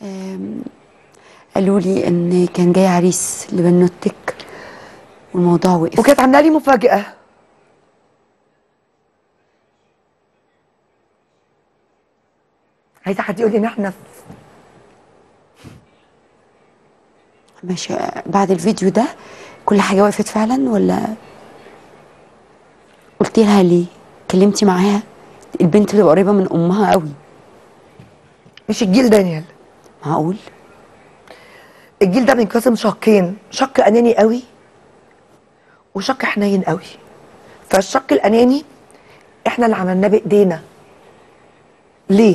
آم، قالوا لي ان كان جاي عريس لبنوتك والموضوع وقف وكانت عامله لي مفاجاه عايزه حد يقول لي ان احنا في ماشي بعد الفيديو ده كل حاجه وقفت فعلا ولا قلتي لها ليه كلمتي معاها البنت بتبقى قريبه من امها قوي مش الجيل ده يا نيال معقول الجيل ده بينقسم شقين شق اناني قوي وشق حنين قوي فالشق الاناني احنا اللي عملناه بايدينا ليه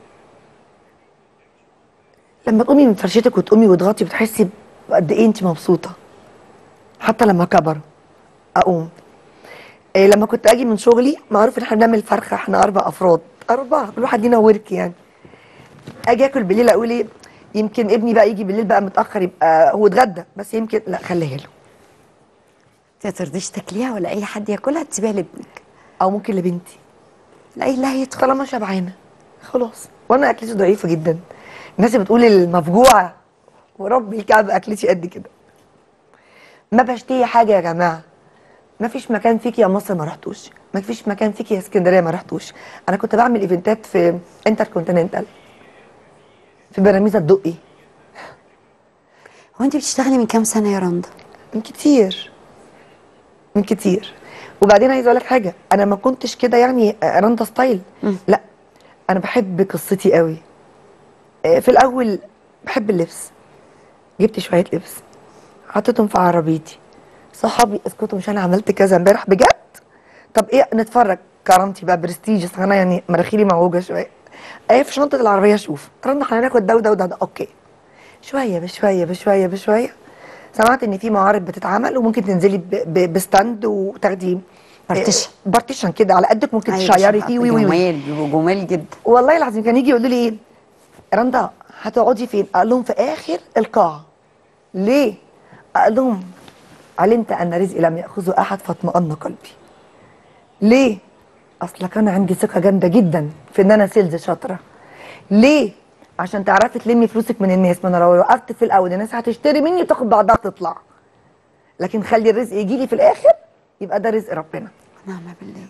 لما تقومي من فرشتك وتقومي وتغطي بتحسي بقد ايه انت مبسوطه حتى لما كبر اقوم إيه لما كنت اجي من شغلي معروف ان احنا بنعمل فرخه احنا اربع افراد اربعه كل واحد لينا ورك يعني اجي اكل بالليل اقول ايه يمكن ابني بقى يجي بالليل بقى متاخر يبقى هو اتغدى بس يمكن لا خليها له ما ترضيش تاكليها ولا اي حد ياكلها تسيبيها لابنك او ممكن لبنتي لا لا هيدخل طالما شبعانه خلاص وانا اكلتي ضعيفه جدا الناس بتقول المفجوعه وربي الكعب اكلتي قد كده ما بشتهي حاجه يا جماعه ما فيش مكان فيك يا مصر ما رحتوش ما فيش مكان فيك يا اسكندريه ما رحتوش انا كنت بعمل ايفنتات في انتر كونتيننتال في بناميزه الدقي هو انت بتشتغلي من كام سنه يا رندا من كتير من كتير وبعدين عايزه اقول لك حاجه انا ما كنتش كده يعني رندا ستايل مم. لا انا بحب قصتي قوي آه، في الاول بحب اللبس جبت شويه لبس حطيتهم في عربيتي صحابي اسكتوا مش انا عملت كذا امبارح بجد طب ايه نتفرج كرامتي بقى برستيج أصل انا يعني مناخيري موجوجه شويه ايه في شنطه العربيه اشوف رنا احنا هناخد ده وده وده ده. اوكي شويه بشويه بشويه بشويه سمعت ان في معارض بتتعمل وممكن تنزلي ب- ب- بستاند وتاخدي بارتيشن. آه، بارتيشن كده على قدك ممكن أيوة، تشيري شفقة فيه وي وي وي جمال بيبقوا جمال جدا والله العظيم كان يجي يقولوا لي ايه رندا هتقعدي فين اقول لهم في اخر القاعه ليه اقول لهم علمت ان رزقي لم ياخذه احد فاطمأن قلبي ليه اصل كان عندي ثقه جامده جدا في ان انا سيلز شاطره ليه عشان تعرفي تلمي فلوسك من الناس ما انا لو وقفت في الاول الناس هتشتري مني وتاخد بعضها تطلع لكن خلي الرزق يجي لي في الاخر يبقى ده رزق ربنا نعم بالله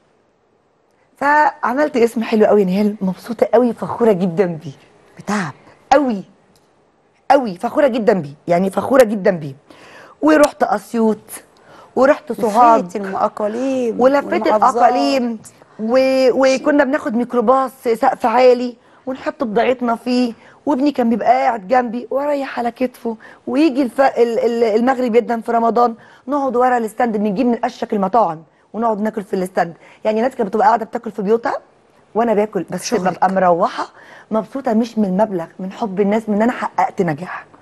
فعملت اسم حلو قوي نهال مبسوطه قوي فخوره جدا بيه بتعب قوي قوي فخوره جدا بيه يعني فخوره جدا بيه ورحت اسيوط ورحت سوهاج لفيت الاقاليم ولفيت والمحافظات. الاقاليم و... وكنا بناخد ميكروباص سقف عالي ونحط بضاعتنا فيه وابني كان بيبقى قاعد جنبي واريح على كتفه ويجي الف... ال- ال- المغرب جدا في رمضان نقعد ورا الستاند بنجيب من اشك المطاعم ونقعد ناكل في الستاند يعني ناس كانت بتبقى قاعده بتاكل في بيوتها وانا باكل بس شغلك. ببقى مروحه مبسوطه مش من المبلغ من حب الناس من ان انا حققت نجاح